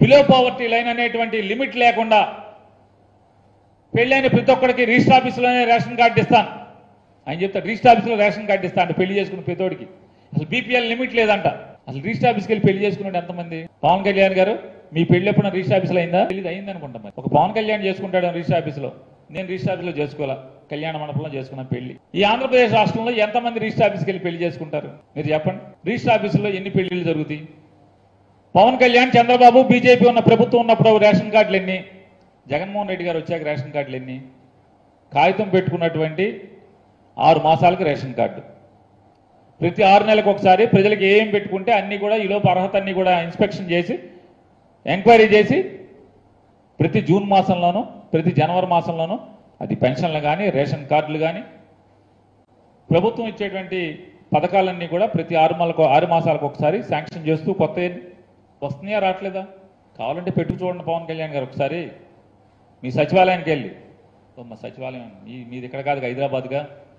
below poverty line అనేటువంటి limit లేకుండా పెళ్ళైన ప్రతి ఒక్కడికి రిజిస్టర్ ఆఫీసులోనే రేషన్ కార్డు ఇస్తాను ఆయన చెప్తాడు రిజిస్టర్ ఆఫీసులో రేషన్ కార్డు ఇస్తా అంటే పెళ్లి చేసుకున్న ప్రతోడికి అసలు బీపీఎల్ లిమిట్ లేదంట అసలు రిజిస్టర్ ఆఫీస్కి వెళ్ళి పెళ్లి చేసుకున్నాడు ఎంతమంది పవన్ కళ్యాణ్ గారు మీ పెళ్లి ఎప్పుడైనా రిజిస్టర్ ఆఫీసులో అయిందా పెళ్లి అయింది అనుకుంటా మరి ఒక పవన్ కళ్యాణ్ చేసుకుంటాడు రిజిస్టర్ ఆఫీసులో నేను రిజిస్టర్ ఆఫీసులో చేసుకోవాలా కళ్యాణ మండపంలో చేసుకున్న పెళ్లి ఈ ఆంధ్రప్రదేశ్ రాష్ట్రంలో ఎంతమంది రిజిస్టర్ ఆఫీస్కి వెళ్ళి పెళ్లి చేసుకుంటారు మీరు చెప్పండి రిజిస్టర్ ఆఫీసులో ఎన్ని పెళ్లిళ్ళు జరుగుతాయి పవన్ కళ్యాణ్ చంద్రబాబు బీజేపీ ఉన్న ప్రభుత్వం ఉన్నప్పుడు రేషన్ కార్డులు ఎన్ని జగన్మోహన్ రెడ్డి గారు వచ్చాక రేషన్ కార్డులు ఎన్ని కాగితం పెట్టుకున్నటువంటి ఆరు మాసాలకు రేషన్ కార్డు ప్రతి ఆరు నెలలకు ఒకసారి ప్రజలకు ఏం పెట్టుకుంటే అన్ని కూడా ఈలోపు అర్హత అన్ని కూడా ఇన్స్పెక్షన్ చేసి ఎంక్వైరీ చేసి ప్రతి జూన్ మాసంలోనూ ప్రతి జనవరి మాసంలోనూ అది పెన్షన్లు కానీ రేషన్ కార్డులు కానీ ప్రభుత్వం ఇచ్చేటువంటి పథకాలన్నీ కూడా ప్రతి ఆరు నెలలకు ఆరు మాసాలకు ఒకసారి శాంక్షన్ చేస్తూ కొత్త వస్తున్నాయా రావట్లేదా కావాలంటే పెట్టు చూడండి పవన్ కళ్యాణ్ గారు ఒకసారి మీ సచివాలయానికి వెళ్ళి ఓ, మా సచివాలయం మీ మీది ఇక్కడ కాదు హైదరాబాద్గా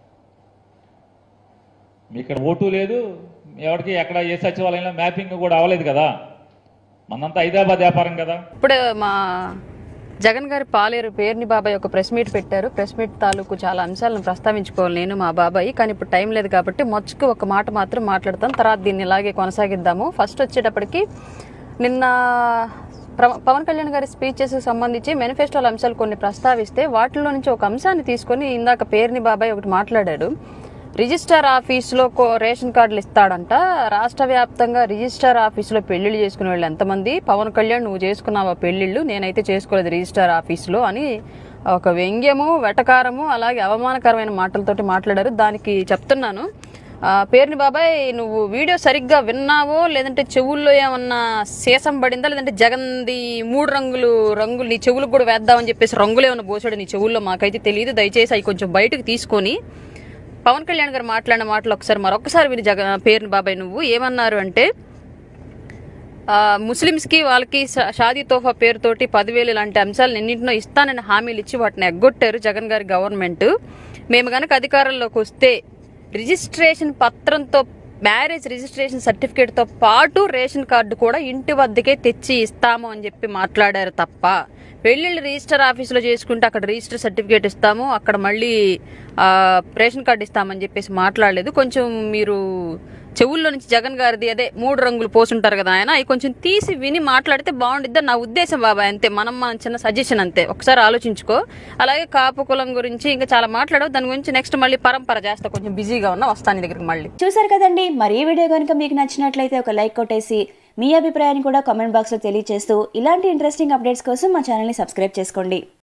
మీ ఇక్కడ ఓటు లేదు ఎవరికి ఎక్కడ ఏ సచివాలయంలో మ్యాపింగ్ కూడా అవ్వలేదు కదా మనంతా హైదరాబాద్ వ్యాపారం కదా ఇప్పుడు మా జగన్ గారి పాలేరు పేరుని బాబాయ్ ఒక ప్రెస్ మీట్ పెట్టారు ప్రెస్ మీట్ తాలూకు చాలా అంశాలను ప్రస్తావించుకోవాలి నేను మా బాబాయ్ కానీ ఇప్పుడు టైం లేదు కాబట్టి మొచ్చుకు ఒక మాట మాత్రం మాట్లాడతాం తర్వాత దీన్ని ఇలాగే కొనసాగిద్దాము ఫస్ట్ వచ్చేటప్పటికి నిన్న ప్ర- పవన్ కళ్యాణ్ గారి స్పీచెస్ సంబంధించి మేనిఫెస్టోల అంశాలు కొన్ని ప్రస్తావిస్తే వాటిలో నుంచి ఒక అంశాన్ని తీసుకొని ఇందాక పేరుని బాబాయ్ ఒకటి మాట్లాడాడు రిజిస్టర్ ఆఫీసులో కో- రేషన్ కార్డులు ఇస్తాడంట రాష్ట్ర వ్యాప్తంగా రిజిస్టర్ ఆఫీసులో పెళ్లిళ్ళు చేసుకునే వాళ్ళు ఎంతమంది పవన్ కళ్యాణ్ నువ్వు చేసుకున్నావా పెళ్లిళ్ళు నేనైతే చేసుకోలేదు రిజిస్టర్ ఆఫీసులో అని ఒక వ్యంగ్యము వెటకారము అలాగే అవమానకరమైన మాటలతోటి మాట్లాడారు దానికి చెప్తున్నాను ఆ, పేరుని బాబాయ్ నువ్వు వీడియో సరిగ్గా విన్నావో లేదంటే చెవుల్లో ఏమన్నా శేషం పడిందా లేదంటే జగన్ది మూడు రంగులు రంగులు నీ చెవులకు కూడా వేద్దామని చెప్పేసి రంగులు ఏమన్నా పోసాడు నీ చెవుల్లో మాకైతే తెలియదు దయచేసి అవి కొంచెం బయటకు తీసుకొని పవన్ కళ్యాణ్ గారు మాట్లాడిన మాటలు ఒకసారి మరొకసారి విని జగ పేరుని బాబాయ్ నువ్వు ఏమన్నారు అంటే ఆ, ముస్లిమ్స్కి వాళ్ళకి షా- షాదీ తోఫా పేరుతోటి పదివేలు ఇలాంటి అంశాలు ఎన్నింటినో ఇస్తానని హామీలు ఇచ్చి వాటిని ఎగ్గొట్టారు జగన్ గారి గవర్నమెంట్ మేము గనక అధికారంలోకి వస్తే రిజిస్ట్రేషన్ పత్రంతో మ్యారేజ్ రిజిస్ట్రేషన్ సర్టిఫికేట్తో పాటు రేషన్ కార్డు కూడా ఇంటి వద్దకే తెచ్చి ఇస్తాము అని చెప్పి మాట్లాడారు తప్ప పెళ్ళిళ్ళు రిజిస్టర్ ఆఫీసులో చేసుకుంటే అక్కడ రిజిస్టర్ సర్టిఫికేట్ ఇస్తాము అక్కడ మళ్ళీ ఆ, రేషన్ కార్డు ఇస్తామని చెప్పేసి మాట్లాడలేదు కొంచెం మీరు చెవుల్లో నుంచి జగన్ గారిది అదే మూడు రంగులు పోసుంటారు కదా ఆయన అవి కొంచెం తీసి విని మాట్లాడితే బాగుండిద్ది నా ఉద్దేశం బాబాయ్ అంతే మనం మన చిన్న సజెషన్ అంతే ఒకసారి ఆలోచించుకో అలాగే కాపు కులం గురించి ఇంకా చాలా మాట్లాడవు దాని గురించి నెక్స్ట్ మళ్ళీ పరంపర చేస్తా కొంచెం బిజీగా ఉన్నా వస్తాను నీ దగ్గరికి మళ్ళీ చూసారు కదండి మరి ఈ వీడియో కనుక మీకు నచ్చినట్లయితే ఒక లైక్ కొట్టేసి మీ అభిప్రాయాన్ని కూడా కామెంట్ బాక్స్లో తెలియజేస్తూ ఇలాంటి ఇంట్రెస్టింగ్ అప్డేట్స్ కోసం మా ఛానల్ని సబ్స్క్రైబ్ చేసుకోండి